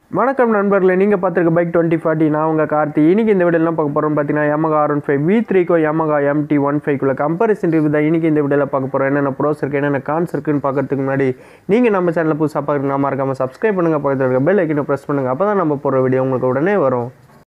வணக்கம் நண்பர்களே நீங்கள் பார்த்துருக்க பைக் டுவெண்ட்டி ஃபார்ட்டி நான் உங்கள் கார்த்தி இன்னைக்கு இந்த வீடியோலாம் பார்க்க போகிறோம் பார்த்தீங்கன்னா Yamaha R one five V த்ரீக்கும் Yamaha எம்டி ஒன் ஃபைவ்க்குள்ள கம்பேரிசன் ரிவ்யூ தான் இன்றைக்கி இந்த வீடியோவில் பார்க்க போகிறோம் என்னென்ன ப்ரோஸ் இருக்குது என்னென்ன கான்ஸ் இருக்குன்னு பார்க்கறதுக்கு முன்னாடி நீங்கள் நம்ம சேனலில் புதுசாக பார்க்குறீங்க மறக்காமல் சப்ஸ்கிரைப் பண்ணுங்கள் பக்கத்தில் இருக்க பெல் ஐக்கனை ப்ரெஸ் பண்ணுங்கள் அப்போ தான் நம்ம போகிற வீடியோ உங்களுக்கு உடனே வரும்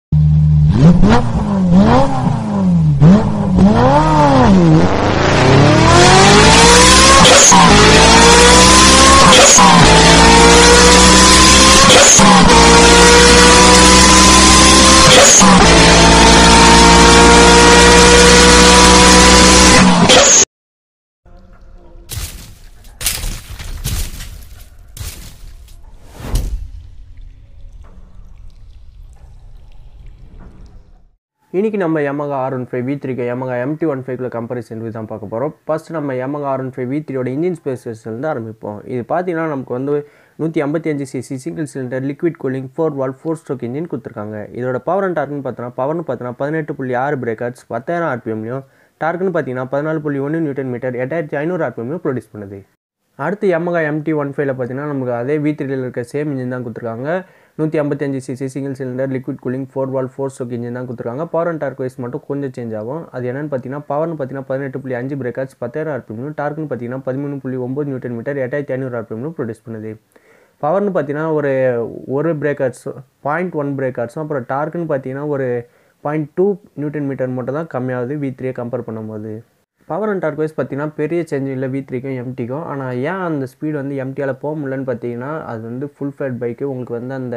இன்றைக்கி நம்ம Yamaha R one five V த்ரீக்கு Yamaha எம்டி ஒன் ஃபைவ்ல கம்பேரிசன் ரிவ்யூ தான் பார்க்க போகிறோம் ஃபர்ஸ்ட் நம்ம Yamaha R one five V த்ரீயோட இன்ஜின் ஸ்பேசஸ்லேருந்து ஆரம்பிப்போம் இது பார்த்தீங்கன்னா நமக்கு வந்து நூற்றி ஐம்பத்தி அஞ்சு CC single cylinder liquid cooling four valve four stroke engine கொடுத்துருக்காங்க இதோட பவர் அண்ட் டார்க்னு பார்த்தோன்னா பவர்னு பார்த்தோன்னா பதினெட்டு புள்ளி ஆறு பிரேக்கர்ஸ் பத்தாயிரம் ஆர்பிஎம்லையும் டார்க்னு பார்த்தீங்கன்னா பதினாலு புள்ளி ஒன்று நியூட்டன் மீட்டர் எட்டாயிரத்தி ஐநூறு ஆர்பிஎம்லையும் ப்ரொடியூஸ் பண்ணுது அடுத்து Yamaha எம்டி ஒன் ஃபைவ்ல பார்த்தீங்கன்னா நமக்கு அதே வி த்ரீல இருக்க சேம் இன்ஜின் தான் கொடுத்துருக்காங்க நூற்றி ஐம்பத்தஞ்சு CC single cylinder liquid cooling four valve four stroke engine தான் கொடுத்துருக்காங்க பவர் அண்ட் டார்க் வைஸ் மட்டும் கொஞ்சம் சேஞ்ச் ஆகும் அது என்னன்னு பார்த்தீங்கன்னா பவர்னு பார்த்தீங்கன்னா பதினெட்டு புள்ளி அஞ்சு பிரேக்கர்ஸ் பத்தாயிரம் ஆர்பிஎம்னு டார்க்னு பார்த்தீங்கன்னா பதிமூணு புள்ளி ஒம்பது நியூட்டன் மீட்டர் எட்டாயிரத்தி ஐநூறு ஆர்பிஎம்னு ப்ரொடியூஸ் பண்ணுது பவர்னு பார்த்தீங்கன்னா ஒரு ஒரு பிரேக்கர்ஸ் பாயிண்ட் ஒன் பிரேக்கர்ஸும் அப்புறம் டார்க்குன்னு பார்த்தீங்கன்னா ஒரு பாயிண்ட் டூ நியூட்டன் மீட்டர் மட்டும் தான் கம்மியாகுது வி த்ரீயை கம்பேர் பண்ணும்போது பவர் அண்ட் டார்க் வைஸ் பார்த்தீங்கன்னா பெரிய சேஞ்ச் இல்லை வி த்ரீக்கும் எம்டிக்கும் ஆனால் ஏன் அந்த ஸ்பீடு வந்து எம்டியால் போக முடியலன்னு பார்த்தீங்கன்னா அது வந்து ஃபுல் ஃபேட் பைக்கு உங்களுக்கு வந்து அந்த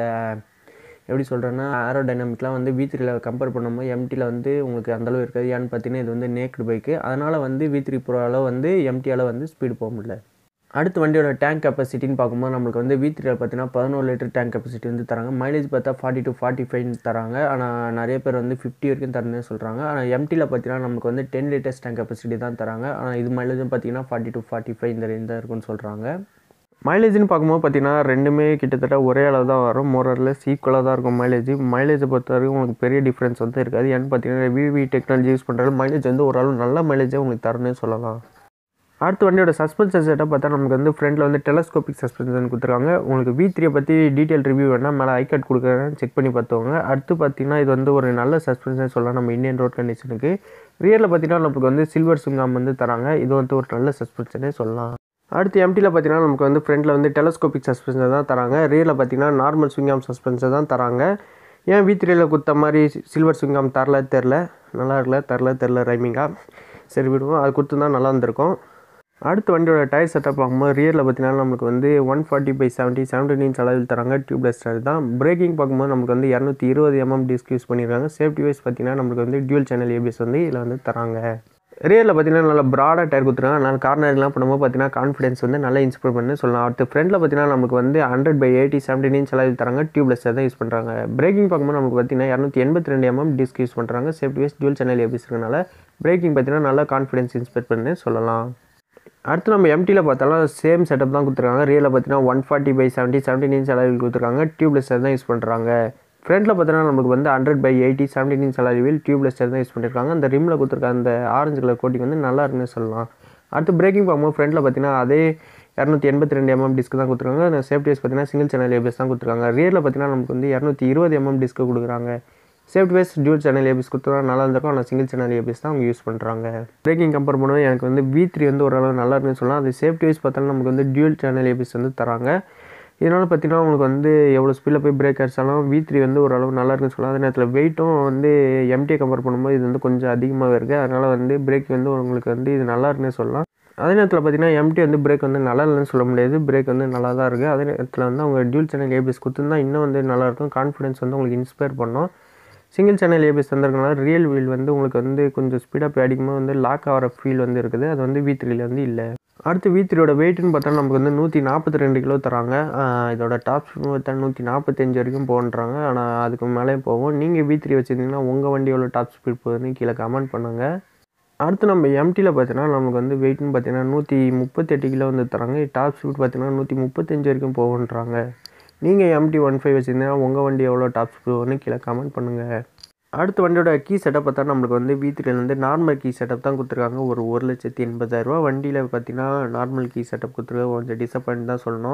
எப்படி சொல்கிறேன்னா ஏரோ டைனாமிக்லாம் வந்து வி த்ரீல கம்பேர் பண்ணும்போது எம்டியில் வந்து உங்களுக்கு அந்தளவு இருக்காது ஏன்னு பார்த்தீங்கன்னா இது வந்து நேக்டு பைக்கு அதனால் வந்து வி த்ரீ ப்ரோவில் வந்து எம்டியால் வந்து ஸ்பீடு போக முடியல அடுத்து வண்டியோட டேங்க் கெப்பாசிட்டின்னு பார்க்கும்போது நம்மளுக்கு வந்து வி த்ரீல பார்த்தீங்கன்னா பதினோரு லிட்டர் டேங்க் கெப்பாசிட்டி வந்து தராங்க மைலேஜ் பார்த்தா ஃபார்ட்டி டு ஃபார்ட்டி ஃபைவ் தராங்க ஆனால் நிறைய பேர் வந்து ஃபிஃப்டி வரைக்கும் தரணும்னு சொல்கிறாங்க ஆனால் எம்டியில் பார்த்தீங்கன்னா நமக்கு வந்து டென் லிட்டர்ஸ் டேங்க் கெப்பாசிட்டி தான் தராங்க ஆனால் இது மைலேஜும் பார்த்தீங்கன்னா ஃபார்ட்டி டு ஃபார்ட்டி ஃபைவ் இந்த ரேஞ்ச் தான் இருக்குன்னு சொல்கிறாங்க மைலேஜ்னு பார்க்கும்போது பார்த்தீங்கன்னா ரெண்டுமே கிட்டத்தட்ட ஒரே அளவு தான் வரும் மோரலில் ஈக்குவலாக தான் இருக்கும் மைலேஜ் மைலேஜை பொறுத்த வரைக்கும் உங்களுக்கு பெரிய டிஃப்ரென்ஸ் வந்து இருக்காது ஏன்னு பார்த்தீங்கன்னா விவி டெக்னாலஜி யூஸ் பண்ணுறது மைலேஜ் வந்து ஓரளவு நல்ல மைலேஜே உங்களுக்கு தரணும்னு சொல்லலாம் அடுத்து வண்டியோட சஸ்பென்ஷன் செட்டப் பார்த்தா நமக்கு வந்து ஃப்ரண்ட்டில் வந்து டெலஸ்கோபிக் சஸ்பென்ஷன் கொடுத்துருக்காங்க உங்களுக்கு வி த்ரீயை பற்றி டீட்டெயில் ரிவ்யூ வேணால் மேலே ஐ கார்டு கொடுக்குறேன் செக் பண்ணி பார்த்துக்கோங்க அடுத்து பார்த்தீங்கன்னா இது வந்து ஒரு நல்ல சஸ்பென்ஷன் சொல்லலாம் நம்ம இந்தியன் ரோட் கண்டிஷனுக்கு ரியரில் பார்த்தீங்கன்னா நமக்கு வந்து சில்வர் சுங்காம் வந்து தராங்க இது வந்து ஒரு நல்ல சஸ்பென்ஷனே சொல்லலாம் அடுத்து எம்டியில் பார்த்தீங்கன்னா நமக்கு வந்து ஃப்ரண்ட்டில் வந்து டெலஸ்கோபிக் சஸ்பென்ஷன் தான் தராங்க ரியரில் பார்த்தீங்கன்னா நார்மல் சுங்காம் சஸ்பென்ஷன் தான் தராங்க ஏன் வி த்ரீயில் கொடுத்த மாதிரி சில்வர் சுங்காம் தரல தெரில நல்லா இருக்கல தரல தெரில ரைமிங்காக சரி விடுவோம் அது கொடுத்துருந்தா நல்லா இருந்திருக்கும் அடுத்து வண்டியோட டயர் செட்டப் பார்க்கும்போது ரியரில் பார்த்தீங்கன்னா நமக்கு வந்து one forty by seventy seventeen inch அளவில் தராங்க டியூப்லெஸ் டயர் தான் பிரேக்கிங் பார்க்கும்போது நமக்கு வந்து இரநூத்தி இருபது எம்எம் டிஸ்க் யூஸ் பண்ணியிருக்காங்க சேஃப்டி வைஸ் பார்த்தீங்கன்னா நமக்கு வந்து டியூல் சேனல் ஏபிஎஸ் வந்து இதில் வந்து தராங்க ரியரில் பார்த்தீங்கன்னா நல்லா ப்ராடாக டயர் கொடுத்துருக்காங்க அதனால் கார்னர்லாம் பண்ணும்போது பார்த்தீங்கன்னா கான்ஃபிடன்ஸ் வந்து நல்லா இன்ஸ்பைர் பண்ணி சொல்லலாம் அடுத்து ஃப்ரண்ட்டில் பார்த்தீங்கன்னா நமக்கு வந்து hundred by eighty seventeen inch அளவில் தராங்க டியூப்லெஸ் தான் யூஸ் பண்ணுறாங்க பிரேக்கிங் பார்க்கும்போது நமக்கு பார்த்தீங்கன்னா இரநூத்தி எண்பத்தி ரெண்டு எம்எம் டிஸ்க் யூஸ் பண்ணுறாங்க safety wise dual channel ABS இருக்கனால பிரேக்கிங் பார்த்தீங்கன்னா நல்லா கான்ஃபிடன்ஸ் இன்ஸ்பைர் பண்ணி சொல்லலாம் அடுத்து நம்ம எம்டியில் பார்த்தாலும் சேம் செட்டப் தான் கொடுத்துருக்காங்க ரியலில் பார்த்தீங்கன்னா one forty by seventy seventeen inch அளவில் கொடுத்துருக்காங்க டியூப்லெஸ் தான் யூஸ் பண்ணுறாங்க ஃப்ரண்ட்டில் பார்த்தீங்கன்னா நமக்கு வந்து hundred by eighty seventeen inch அளவில் டியூப்லெஸ் தான் யூஸ் பண்ணியிருக்காங்க அந்த ரிம்மில் கொடுத்துருக்க அந்த ஆரஞ்சு கலர் கோட்டிங் வந்து நல்லா இருக்குன்னு சொல்லலாம் அடுத்து பிரேக்கிங் பார்க்கும்போது ஃப்ரண்ட்டில் பார்த்தீங்கன்னா அதே இரநூத்தி எண்பத்தி ரெண்டு எம்எம் டிஸ்க் தான் கொடுத்துருக்காங்க சேஃப்டி வைஸ் பார்த்தீங்கன்னா சிங்கிள் சேனல் ஏபிஎஸ் தான் கொடுத்துருக்காங்க ரியரில் பார்த்தீங்கன்னா நமக்கு வந்து இரநூத்தி இருபது எம்எம் டிஸ்க் கொடுக்குறாங்க safety wise dual channel ABS கொடுத்தா நல்லா இருந்திருக்கும் ஆனால் சிங்கிள் சேனல் ஏபிஎஸ் தான் அவங்க யூஸ் பண்ணுறாங்க பிரேக்கிங் கம்பேர் பண்ணும்போது எனக்கு வந்து வி த்ரீ வந்து ஓரளவு நல்லா இருக்குன்னு சொல்லலாம் அது சேஃப்டி வைஸ் பார்த்தாலும் நமக்கு வந்து டியூல் சேனல் ஏபிஎஸ் வந்து தராங்க இதனால் பார்த்தீங்கன்னா உங்களுக்கு வந்து எவ்வளோ ஸ்பீடில் போய் பிரேக் அடிச்சாலும் வி த்ரீ வந்து ஓரளவு நல்லா இருக்குன்னு சொல்லலாம் அதே நேரத்தில் வெயிட்டும் வந்து எம்டியை கம்பேர் பண்ணும்போது இது வந்து கொஞ்சம் அதிகமாகவே இருக்குது அதனால் வந்து பிரேக் வந்து உங்களுக்கு வந்து இது நல்லா இருக்குன்னே சொல்லலாம் அதே நேரத்தில் பார்த்தீங்கன்னா எம்டி வந்து பிரேக் வந்து நல்லா இல்லைன்னு சொல்ல முடியாது பிரேக் வந்து நல்லா தான் இருக்குது அதே நேரத்தில் வந்து அவங்க டியூல் சேனல் ஏபிஎஸ் கொடுத்துருந்தா இன்னும் வந்து நல்லாயிருக்கும் கான்ஃபிடன்ஸ் வந்து உங்களுக்கு இன்ஸ்பயர் பண்ணும் சிங்கிள் சேனல் ஏபிஎஸ் வந்திருக்கனால ரியல் வீல் வந்து உங்களுக்கு வந்து கொஞ்சம் ஸ்பீடாக போய் அடிக்கும்போது வந்து லாக் ஆகிற ஃபீல் வந்து இருக்குது அது வந்து வி த்ரீல வந்து இல்லை அடுத்து வி த்ரீயோட வெயிட்னு பார்த்தா நமக்கு வந்து நூற்றி நாற்பத்தி ரெண்டு கிலோ தராங்க இதோட டாப் ஸ்பீட் பார்த்தா நூற்றி நாற்பத்தஞ்சு வரைக்கும் போகன்றாங்க ஆனால் அதுக்கு மேலே போகும் நீங்கள் வி த்ரீ வச்சுருந்தீங்கன்னா உங்கள் வண்டி எவ்வளோ டாப் ஸ்பீட் போகுதுன்னு கீழே கமெண்ட் பண்ணுங்கள் அடுத்து நம்ம எம்டியில் பார்த்தீங்கன்னா நமக்கு வந்து வெயிட்னு பார்த்தீங்கன்னா நூற்றி முப்பத்தெட்டு கிலோ வந்து தராங்க டாப் ஸ்பீட் பார்த்தீங்கன்னா நூற்றி முப்பத்தஞ்சு வரைக்கும் போகுன்றாங்க நீங்கள் எம்டி ஒன் ஃபைவ் வச்சுருந்தீங்கன்னா உங்கள் வண்டி எவ்வளோ டாப் ஸ்பீட் போகுதுன்னு கீழே கமெண்ட் பண்ணுங்கள் அடுத்த வண்டியோட கீ செட்டப் பார்த்தா நம்மளுக்கு வந்து வி த்ரீலேருந்து நார்மல் கீ செட்டப் தான் கொடுத்துருக்காங்க ஒரு ஒரு லட்சத்தி எண்பதாயிரரூபா வண்டியில் பார்த்தீங்கன்னா நார்மல் கீ செட்டப் கொடுத்துருக்காங்க கொஞ்சம் டிசப்பாயிண்ட் தான் சொல்லணும்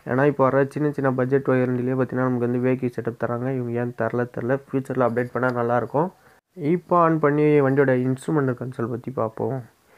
ஏன்னா இப்போ வர சின்ன சின்ன பட்ஜெட் வேரியண்ட்லேயே பார்த்தீங்கன்னா நமக்கு வந்து வேக்கி செட்டப் தராங்க இவங்க ஏன் தரல தெரில ஃப்யூச்சரில் அப்டேட் பண்ணால் நல்லாயிருக்கும் இப்போ ஆன் பண்ணி வண்டியோட இன்ஸ்ட்ருமெண்ட் கன்சோல் பற்றி பார்ப்போம்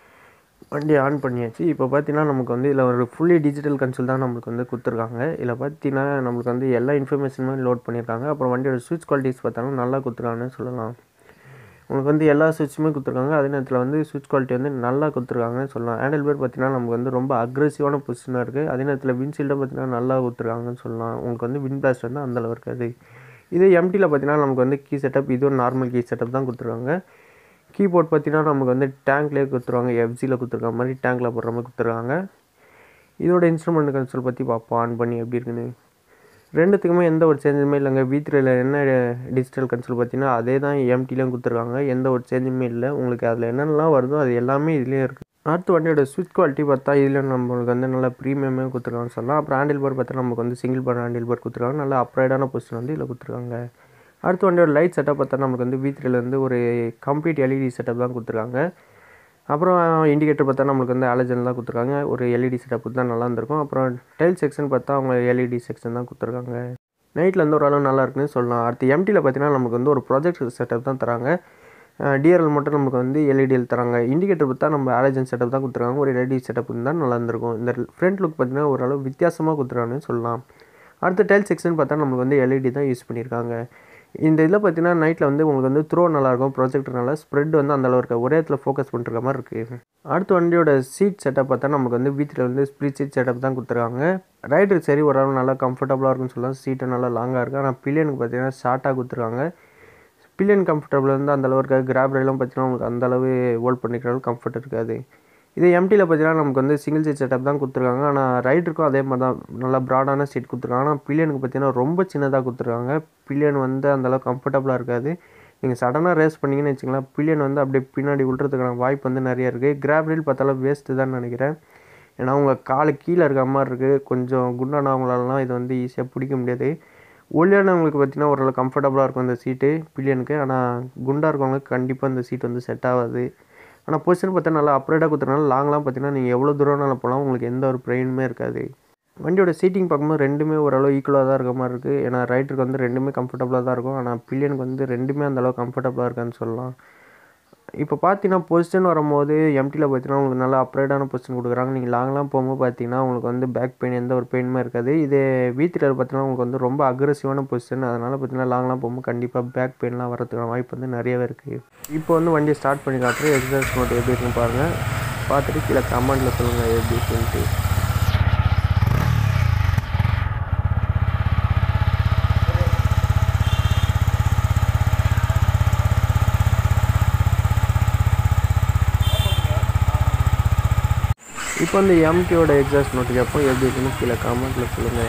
வண்டி ஆன் பண்ணியாச்சு இப்போ பார்த்தீங்கன்னா நமக்கு வந்து இதில் ஒரு ஃபுல்லி டிஜிட்டல் கன்சோல் தான் நம்மளுக்கு வந்து கொடுத்துருக்காங்க இதில் பார்த்தீங்கன்னா நம்மளுக்கு வந்து எல்லா இன்ஃபர்மேஷனுமே லோட் பண்ணியிருக்காங்க அப்புறம் வண்டியோட சுவிட்ச் குவாலிட்டிஸ் பார்த்தாலும் நல்லா கொடுத்துருக்காங்கன்னு சொல்லலாம் உங்களுக்கு வந்து எல்லா சுவிட்சுமே கொடுத்துருக்காங்க அதே நேரத்தில் வந்து சுவிட்ச் குவாலிட்டி வந்து நல்லா கொடுத்துருக்காங்கன்னு சொல்லலாம் ஹேண்டில் பேர் பார்த்தீங்கன்னா நமக்கு வந்து ரொம்ப அக்ரெசிவான பொசிஷனாக இருக்குது அதே நேரத்தில் விண்ட்ஷீல்டும் பார்த்தீங்கன்னா நல்லா கொடுத்துருக்காங்கன்னு சொல்லலாம் உங்களுக்கு வந்து விண்ட் பிளாஸ்ட் வந்து அந்தளவு இருக்காது இதே எம்டியில் பார்த்தீங்கன்னா நமக்கு வந்து கீ செட்டப் இது ஒரு நார்மல் கீ செட்டப் தான் கொடுத்துருக்காங்க கீபோர்ட் பார்த்தீங்கன்னா நமக்கு வந்து டேங்க்லேயே கொடுத்துருவாங்க எஃப்ஜியில் கொடுத்துருக்க மாதிரி டேங்க்கில் போடுற மாதிரி கொடுத்துருக்காங்க இதோட இன்ஸ்ட்ருமெண்ட் கன்சோல் பற்றி பார்ப்போம் ஆன் பண்ணி எப்படி இருக்குன்னு ரெண்டுத்துக்குமே எந்த ஒரு சேஞ்சுமே இல்லைங்க வி த்ரீல என்ன டிஜிட்டல் கன்சோல் பார்த்தீங்கன்னா அதே தான் எம்டிலையும் கொடுத்துருக்காங்க எந்த ஒரு சேஞ்சுமே இல்லை உங்களுக்கு அதில் என்னென்னலாம் வருதோ அது எல்லாமே இதுலேயே இருக்குது அடுத்து வண்டியோட சுவிட்ச் குவாலிட்டி பார்த்தா இதில் நம்மளுக்கு வந்து நல்லா ப்ரீமியமே கொடுத்துருக்காங்கன்னு சொல்லலாம் அப்புறம் ஹேண்டில் பார் பார்த்தா நமக்கு வந்து சிங்கிள் பார் ஹேண்டில் பார் கொடுத்துருக்காங்க நல்லா அப்ரைடான பொசிஷன் வந்து இதில் கொடுத்துருக்காங்க அடுத்து வண்டியோட லைட் செட்டப் பார்த்தா நமக்கு வந்து வி த்ரீலேருந்து ஒரு கம்ப்ளீட் எல்இடி செட்டப் தான் கொடுத்துருக்காங்க அப்புறம் இண்டிகேட்டர் பார்த்தா நம்மளுக்கு வந்து ஆலஜன் தான் கொடுத்துருக்காங்க ஒரு எல்இடி செட்டப் தான் நல்லா இருந்திருக்கும் அப்புறம் டைல் செக்ஷன் பார்த்தா அவங்க எல்இடி செக்ஷன் தான் கொடுத்துருக்காங்க நைட்டில் வந்து ஓரளவு நல்லா இருக்குன்னு சொல்லலாம் அடுத்து எம்டியில் பார்த்தீங்கன்னா நமக்கு வந்து ஒரு ப்ராஜெக்ட் செட்டப் தான் தராங்க டிஆர்எல் மட்டும் நமக்கு வந்து எல்இடியில் தராங்க இண்டிகேட்டர் பார்த்தா நம்ம ஆலஜன் செட்டப் தான் கொடுத்துருக்காங்க ஒரு எல்இடி செட்டப் தான் நல்லா இருந்திருக்கும் இந்த ஃப்ரண்ட் லுக் பார்த்தீங்கன்னா ஓரளவு வித்தியாசமாக கொடுத்துருக்காங்கன்னு சொல்லலாம் அடுத்த டைல் செக்ஷன் பார்த்தா நமக்கு வந்து எல்இடி தான் யூஸ் பண்ணியிருக்காங்க இந்த இதில் பார்த்தீங்கன்னா நைட்டில் வந்து உங்களுக்கு வந்து த்ரோ நல்லாயிருக்கும் ப்ரொஜெக்டர்னால ஸ்ப்ரெட் வந்து அந்த அளவு இருக்க ஒரே இடத்துல ஃபோக்கஸ் பண்ணிருக்க மாதிரி இருக்குது அடுத்த வண்டியோட சீட் செட்டப் பார்த்தா நமக்கு வந்து வீட்டில் வந்து ஸ்ப்ளிட் சீட் செட்டப் தான் கொடுத்துருக்காங்க ரைடருக்கு சரி ஓரளவு நல்லா கம்ஃபர்டபுளாக இருக்குன்னு சொல்லலாம் சீட்டு நல்லா லாங்காக இருக்குது ஆனால் பில்லியனுக்கு பார்த்தீங்கன்னா ஷார்ட்டாக கொடுத்துருக்காங்க பில்லியன் கம்ஃபர்டபுள் வந்து அந்தளவு இருக்காது கிராப் ரயிலும் பார்த்தீங்கன்னா உங்களுக்கு அந்தளவு ஹோல்ட் பண்ணிக்கிற அளவுக்கு கம்ஃபர்ட் இருக்காது இதே எம்டியில் பார்த்தீங்கன்னா நமக்கு வந்து சிங்கிள் சீட் செட்டப் தான் கொடுத்துருக்காங்க ஆனால் ரைடருக்கும் அதே மாதிரி தான் நல்லா ப்ராடான சீட் கொடுத்துருக்காங்க ஆனால் பில்லியனுக்கு பார்த்தீங்கன்னா ரொம்ப சின்னதாக கொடுத்துருக்காங்க பில்லியன் வந்து அந்தளவுக்கு கம்ஃபர்டபுளாக இருக்காது நீங்கள் சடனாக ரேஸ் பண்ணிங்கன்னு வச்சுக்கலாம் பில்லியன் வந்து அப்படியே பின்னாடி விழுறதுக்கான வாய்ப்பு வந்து நிறைய இருக்குது கிராப் ரயில் பார்த்தாலும் வேஸ்ட்டு தான் நினைக்கிறேன் ஏன்னா உங்கள் காலு கீழே இருக்க மாதிரி இருக்குது கொஞ்சம் குண்டானவங்களாலாம் இது வந்து ஈஸியாக பிடிக்க முடியாது ஒல்லியானவங்களுக்கு பார்த்தீங்கன்னா ஓரளவு கம்ஃபர்டபுளாக இருக்கும் இந்த சீட்டு பில்லியனுக்கு ஆனால் குண்டாக இருக்கவங்களுக்கு கண்டிப்பாக இந்த சீட் வந்து செட் ஆகாது ஆனால் பொசிஷன் பார்த்தா நல்லா அப்ரேட்டாக கொடுத்துறனால லாங்லாம் பார்த்தீங்கன்னா நீங்கள் எவ்வளோ தூரம்னாலும் போகலாம் உங்களுக்கு எந்த ஒரு ப்ரெயினுமே இருக்காது வண்டியோட சீட்டிங் பார்க்கும்போது ரெண்டுமே ஓரளவு ஈக்குவலாக தான் இருக்க மாதிரி இருக்குது ஏன்னா ரைடருக்கு வந்து ரெண்டுமே கம்ஃபர்டபுளாக தான் இருக்கும் ஆனால் பில்லியனுக்கு வந்து ரெண்டுமே அந்தளவு கம்ஃபர்டபுளாக இருக்கான்னு சொல்லலாம் இப்போ பார்த்தீங்கன்னா பொசிஷன் வரும்போது எம்டியில் பார்த்தீங்கன்னா உங்களுக்கு நல்லா அப்ரைடான பொசிஷன் கொடுக்குறாங்க நீங்கள் லாங்லாம் போகும்போது பார்த்தீங்கன்னா உங்களுக்கு வந்து பேக் பெயின் எந்த ஒரு பெயினுமே இருக்காது இதே வீட்டில் பார்த்தீங்கன்னா உங்களுக்கு வந்து ரொம்ப அக்ரெசிவான பொசிஷன் அதனால் பார்த்தீங்கன்னா லாங்லாம் போகும்போது கண்டிப்பாக பேக் பெயின்லாம் வரதுக்கான வாய்ப்பு வந்து நிறையவே இருக்குது இப்போ வந்து வண்டியை ஸ்டார்ட் பண்ணி காட்டுறேன் எக்ஸாஸ்ட் நோட் எப்படி இருக்குன்னு பாருங்கள் பார்த்துட்டு கீழே கமெண்ட்டில் சொல்லுங்கள் எப்படி சொல்லிட்டு இப்போ வந்து எம்டியோட எக்ஸாஸ்ட் நோட்டு கேட்போம் எப்படி இருக்குன்னு கீழே கமெண்ட்டில் சொல்லுங்கள்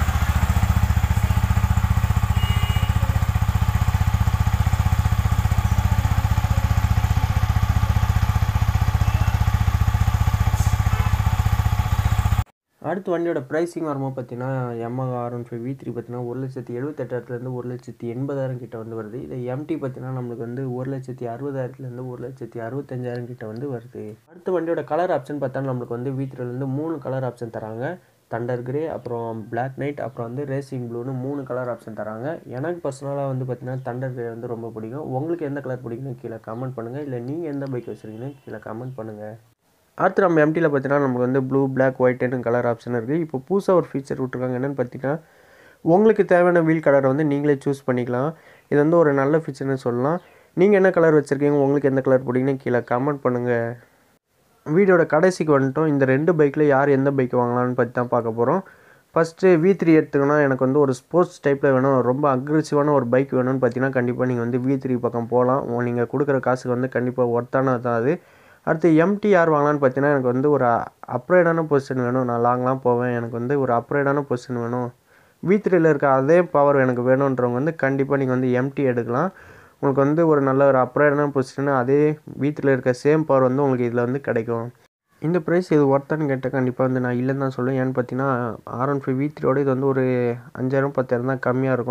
அடுத்து வண்டியோட ப்ரைஸிங் வரும்போது பார்த்தீங்கன்னா MI R one five V three பார்த்தீங்கன்னா ஒரு லட்சத்தி எழுபத்தெட்டாயிரத்துலேருந்து ஒரு லட்சத்தி எண்பதாயிரம் கிட்ட வந்து வருது இதை எம்டி பார்த்தீங்கன்னா நம்மளுக்கு வந்து ஒரு லட்சத்தி அறுபதாயிரத்துலேருந்து ஒரு லட்சத்தி அறுபத்தஞ்சாயிரம் கிட்ட வந்து வருது அடுத்த வண்டியோட கலர் ஆப்ஷன் பார்த்தா நம்மளுக்கு வந்து வி த்ரீலேருந்து மூணு கலர் ஆப்ஷன் தராங்க தண்டர் கிரே அப்புறம் பிளாக் நைட் அப்புறம் வந்து ரேசிங் ப்ளூன்னு மூணு கலர் ஆப்ஷன் தராங்க எனக்கு பர்சனலாக வந்து பார்த்தீங்கன்னா தண்டர் கிரே வந்து ரொம்ப பிடிக்கும் உங்களுக்கு எந்த கலர் பிடிக்குன்னு கீழே கமெண்ட் பண்ணுங்கள் இல்லை நீங்கள் எந்த பைக் வச்சுருக்கீங்கன்னு கீழே கமெண்ட் பண்ணுங்கள் அடுத்து நம்ம எம்டியில் பார்த்தீங்கன்னா நமக்கு வந்து ப்ளூ பிளாக் ஒயிட்டுன்னு கலர் ஆப்ஷன் இருக்குது இப்போ புதுசாக ஒரு ஃபீச்சர் விட்ருக்காங்க என்னென்னு பார்த்தீங்கன்னா உங்களுக்கு தேவையான வீல் கலரை வந்து நீங்களே சூஸ் பண்ணிக்கலாம் இது வந்து ஒரு நல்ல ஃபீச்சர்னு சொல்லலாம் நீங்கள் என்ன கலர் வச்சுருக்கீங்க உங்களுக்கு எந்த கலர் பிடிக்குன்னு கீழே கமெண்ட் பண்ணுங்கள் வீடியோட கடைசிக்கு வந்துட்டோம் இந்த ரெண்டு பைக்கில் யார் எந்த பைக் வாங்கலாம்னு பற்றி தான் பார்க்க போகிறோம் ஃபஸ்ட்டு வி த்ரீ எடுத்துக்கனா எனக்கு வந்து ஒரு ஸ்போர்ட்ஸ் டைப்பில் வேணும் ரொம்ப அக்ரெசிவான ஒரு பைக் வேணும்னு பார்த்தீங்கன்னா கண்டிப்பாக நீங்கள் வந்து வி த்ரீ பக்கம் போகலாம் நீங்கள் கொடுக்குற காசுக்கு வந்து கண்டிப்பாக ஒர்த்தானது தான் அது அடுத்து எம்டி யார் வாங்கலான்னு பார்த்தீங்கன்னா எனக்கு வந்து ஒரு அப்ரைடான பொசிஷன் வேணும் நான் லாங்லாம் போவேன் எனக்கு வந்து ஒரு அப்ரைடான பொசிஷன் வேணும் வி த்ரீயில் இருக்க அதே பவர் எனக்கு வேணுன்றவங்க வந்து கண்டிப்பாக நீங்கள் வந்து எம்டி எடுக்கலாம் உங்களுக்கு வந்து ஒரு நல்ல ஒரு அப்ரைடான பொசிஷன் அதே வி த்ரீயில் இருக்க சேம் பவர் வந்து உங்களுக்கு இதில் வந்து கிடைக்கும் இந்த ப்ரைஸ் இது ஒர்த்தான்னு கேட்டால் கண்டிப்பாக வந்து நான் இல்லைன்னு தான் சொல்லுவேன் ஏன்னு பார்த்தீங்கன்னா ஆர் ஒன் ஃபைவ் வி த்ரீயோட இது வந்து ஒரு அஞ்சாயிரம் பத்தாயிரம் தான் கம்மியாக இருக்கும்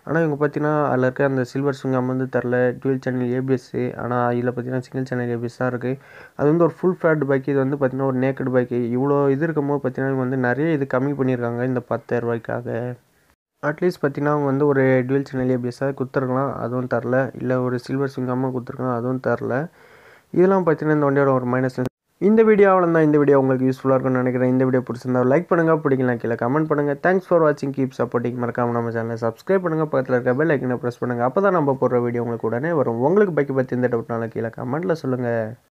ஆனால் இவங்க பார்த்தீங்கன்னா அதில் இருக்க அந்த சில்வர் சுங்கம் வந்து தரல டுவெல் சேனல் ஏபிஎஸ்ஸு ஆனால் இதில் பார்த்தீங்கன்னா சிங்கிள் சேனல் ஏபிஎஸ் தான் இருக்குது அது வந்து ஒரு ஃபுல் ஃபேட் பைக் இது வந்து பார்த்தீங்கன்னா ஒரு நேக்கட் பைக்கு இவ்வளோ இது இருக்கும்போது பார்த்தீங்கன்னா இவங்க வந்து நிறைய இது கம்மி பண்ணியிருக்காங்க இந்த பத்தாயிரம் ரூபாய்க்காக அட்லீஸ்ட் பார்த்தீங்கன்னா அவங்க வந்து ஒரு டுவெல் சேனல் ஏபிஎஸ்ஸாக கொடுத்துருக்கலாம் அதுவும் தரல இல்லை ஒரு சில்வர் சுங்கமாக கொடுத்துருக்கலாம் அதுவும் தரல இதெல்லாம் பார்த்தீங்கன்னா இந்த வண்டியோட ஒரு மைனஸ் இந்த வீடியோ தான் இந்த வீடியோ உங்களுக்கு யூஸ்ஃபுல்லாக இருக்கும்னு நினைக்கிறேன் இந்த வீடியோ பிடிச்சிருந்தா லைக் பண்ணுங்கள் பிடிக்கலாம் கீழே கமெண்ட் பண்ணுங்கள் தேங்க்ஸ் ஃபார் வாட்சிங் கீப் சப்போர்ட்டிங் மறக்காம நம்ம சேனலை சப்ஸ்கிரைப் பண்ணுங்கள் பக்கத்தில் இருக்க பெல் ஐக்கனை ப்ரெஸ் பண்ணுங்கள் அப்போ தான் நம்ம போடுற வீடியோ உங்களுக்கு உடனே வரும் உங்களுக்கு பைக்கை பற்றி எந்த டவுட்னாலும் கீழே கமெண்ட்டில் சொல்லுங்கள்